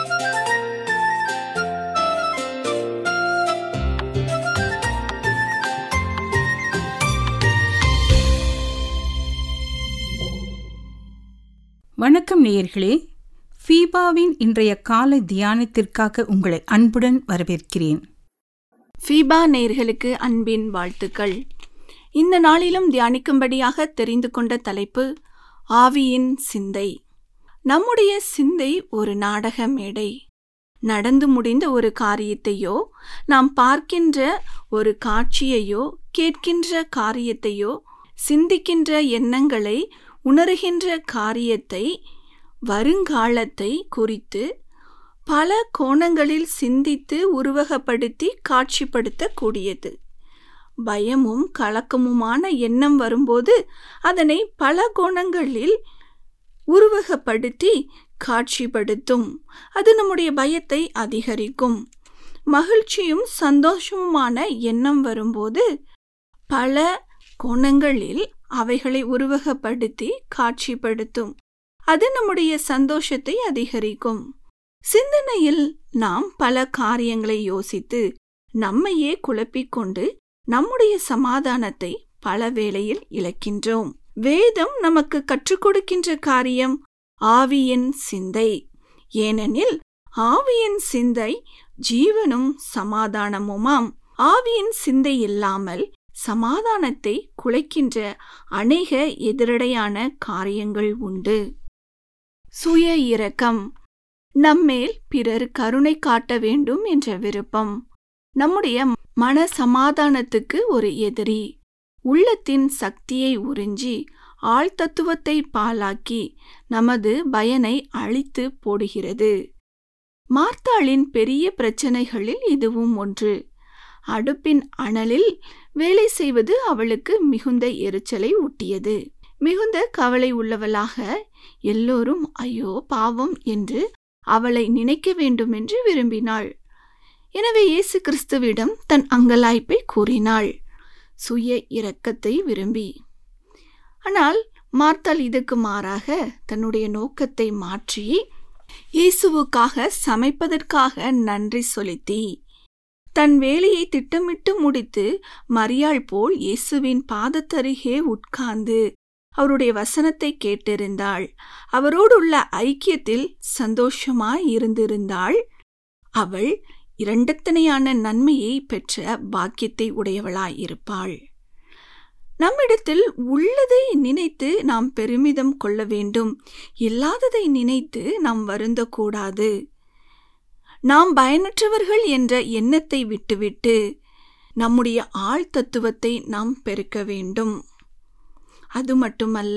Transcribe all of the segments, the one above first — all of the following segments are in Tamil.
வணக்கம் நேயர்களே ஃபீபாவின் இன்றைய காலை தியானத்திற்காக உங்களை அன்புடன் வரவேற்கிறேன் ஃபீபா நேர்களுக்கு அன்பின் வாழ்த்துக்கள் இந்த நாளிலும் தியானிக்கும்படியாக தெரிந்து கொண்ட தலைப்பு ஆவியின் சிந்தை நம்முடைய சிந்தை ஒரு நாடக மேடை நடந்து முடிந்த ஒரு காரியத்தையோ நாம் பார்க்கின்ற ஒரு காட்சியையோ கேட்கின்ற காரியத்தையோ சிந்திக்கின்ற எண்ணங்களை உணர்கின்ற காரியத்தை வருங்காலத்தை குறித்து பல கோணங்களில் சிந்தித்து உருவகப்படுத்தி காட்சிப்படுத்தக்கூடியது பயமும் கலக்கமுமான எண்ணம் வரும்போது அதனை பல கோணங்களில் உருவகப்படுத்தி காட்சிப்படுத்தும் அது நம்முடைய பயத்தை அதிகரிக்கும் மகிழ்ச்சியும் சந்தோஷமுமான எண்ணம் வரும்போது பல கோணங்களில் அவைகளை உருவகப்படுத்தி காட்சிப்படுத்தும் அது நம்முடைய சந்தோஷத்தை அதிகரிக்கும் சிந்தனையில் நாம் பல காரியங்களை யோசித்து நம்மையே குழப்பிக்கொண்டு நம்முடைய சமாதானத்தை பல வேளையில் இழக்கின்றோம் வேதம் நமக்கு கற்றுக் கொடுக்கின்ற காரியம் ஆவியின் சிந்தை ஏனெனில் ஆவியின் சிந்தை ஜீவனும் சமாதானமுமாம் ஆவியின் சிந்தை இல்லாமல் சமாதானத்தை குலைக்கின்ற அநேக எதிரடையான காரியங்கள் உண்டு சுய இரக்கம் நம்மேல் பிறர் கருணை காட்ட வேண்டும் என்ற விருப்பம் நம்முடைய மன சமாதானத்துக்கு ஒரு எதிரி உள்ளத்தின் சக்தியை உறிஞ்சி ஆழ்தத்துவத்தை பாலாக்கி நமது பயனை அழித்து போடுகிறது மார்த்தாளின் பெரிய பிரச்சனைகளில் இதுவும் ஒன்று அடுப்பின் அனலில் வேலை செய்வது அவளுக்கு மிகுந்த எரிச்சலை ஊட்டியது மிகுந்த கவலை உள்ளவளாக எல்லோரும் ஐயோ பாவம் என்று அவளை நினைக்க வேண்டும் என்று விரும்பினாள் எனவே இயேசு கிறிஸ்துவிடம் தன் அங்கலாய்ப்பை கூறினாள் சுய இரக்கத்தை விரும்பி ஆனால் மார்த்தாள் இதுக்கு மாறாக தன்னுடைய நோக்கத்தை மாற்றி இயேசுவுக்காக சமைப்பதற்காக நன்றி செலுத்தி தன் வேலையை திட்டமிட்டு முடித்து மரியாள் போல் இயேசுவின் பாதத்தருகே உட்கார்ந்து அவருடைய வசனத்தை கேட்டிருந்தாள் அவரோடு உள்ள ஐக்கியத்தில் சந்தோஷமாய் இருந்திருந்தாள் அவள் இரண்டத்தனையான நன்மையை பெற்ற பாக்கியத்தை உடையவளாய் இருப்பாள் நம்மிடத்தில் உள்ளதை நினைத்து நாம் பெருமிதம் கொள்ள வேண்டும் இல்லாததை நினைத்து நாம் வருந்தக்கூடாது நாம் பயனற்றவர்கள் என்ற எண்ணத்தை விட்டுவிட்டு நம்முடைய ஆழ் தத்துவத்தை நாம் பெருக்க வேண்டும் அது மட்டுமல்ல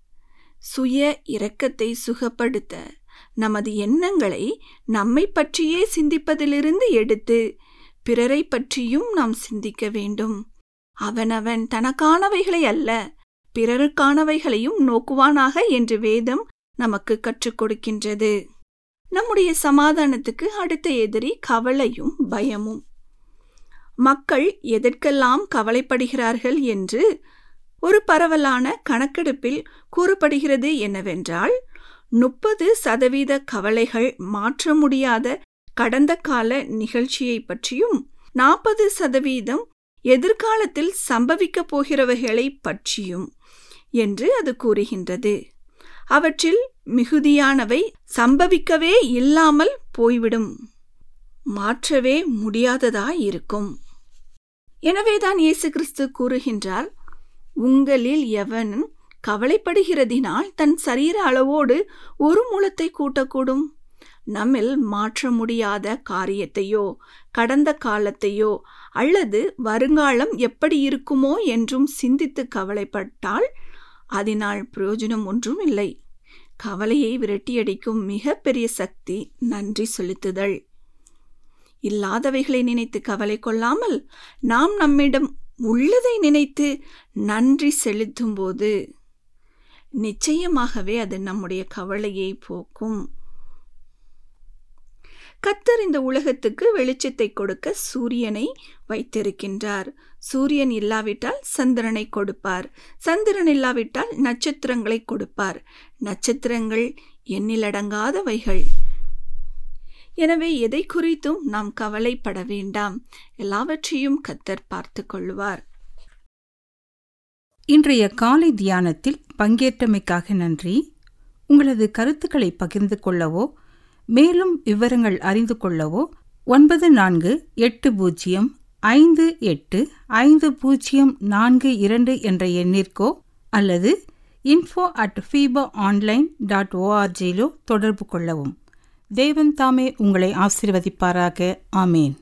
சுய இரக்கத்தை சுகப்படுத்த நமது எண்ணங்களை நம்மை பற்றியே சிந்திப்பதிலிருந்து எடுத்து பிறரை பற்றியும் நாம் சிந்திக்க வேண்டும் அவனவன் தனக்கானவைகளை அல்ல பிறருக்கானவைகளையும் நோக்குவானாக என்று வேதம் நமக்கு கற்றுக் கொடுக்கின்றது நம்முடைய சமாதானத்துக்கு அடுத்த எதிரி கவலையும் பயமும் மக்கள் எதற்கெல்லாம் கவலைப்படுகிறார்கள் என்று ஒரு பரவலான கணக்கெடுப்பில் கூறப்படுகிறது என்னவென்றால் முப்பது சதவீத கவலைகள் மாற்ற முடியாத கடந்த கால நிகழ்ச்சியை பற்றியும் நாற்பது சதவீதம் எதிர்காலத்தில் சம்பவிக்கப் போகிறவைகளை பற்றியும் என்று அது கூறுகின்றது அவற்றில் மிகுதியானவை சம்பவிக்கவே இல்லாமல் போய்விடும் மாற்றவே முடியாததாயிருக்கும் எனவேதான் இயேசு கிறிஸ்து கூறுகின்றார் உங்களில் எவன் கவலைப்படுகிறதினால் தன் சரீர அளவோடு ஒரு மூலத்தை கூட்டக்கூடும் நம்மில் மாற்ற முடியாத காரியத்தையோ கடந்த காலத்தையோ அல்லது வருங்காலம் எப்படி இருக்குமோ என்றும் சிந்தித்து கவலைப்பட்டால் அதனால் பிரயோஜனம் ஒன்றும் இல்லை கவலையை விரட்டியடிக்கும் மிக பெரிய சக்தி நன்றி செலுத்துதல் இல்லாதவைகளை நினைத்து கவலை கொள்ளாமல் நாம் நம்மிடம் உள்ளதை நினைத்து நன்றி செலுத்தும்போது நிச்சயமாகவே அது நம்முடைய கவலையை போக்கும் கத்தர் இந்த உலகத்துக்கு வெளிச்சத்தை கொடுக்க சூரியனை வைத்திருக்கின்றார் சூரியன் இல்லாவிட்டால் சந்திரனை கொடுப்பார் சந்திரன் இல்லாவிட்டால் நட்சத்திரங்களை கொடுப்பார் நட்சத்திரங்கள் எண்ணிலடங்காதவைகள் எனவே எதை குறித்தும் நாம் கவலைப்பட வேண்டாம் எல்லாவற்றையும் கத்தர் பார்த்து கொள்வார் இன்றைய காலை தியானத்தில் பங்கேற்றமைக்காக நன்றி உங்களது கருத்துக்களை பகிர்ந்து கொள்ளவோ மேலும் விவரங்கள் அறிந்து கொள்ளவோ ஒன்பது நான்கு எட்டு பூஜ்ஜியம் ஐந்து எட்டு ஐந்து பூஜ்ஜியம் நான்கு இரண்டு என்ற எண்ணிற்கோ அல்லது info at FIFA online dot ஓஆர்ஜியிலோ தொடர்பு கொள்ளவும் தேவன் தாமே உங்களை ஆசீர்வதிப்பாராக ஆமேன்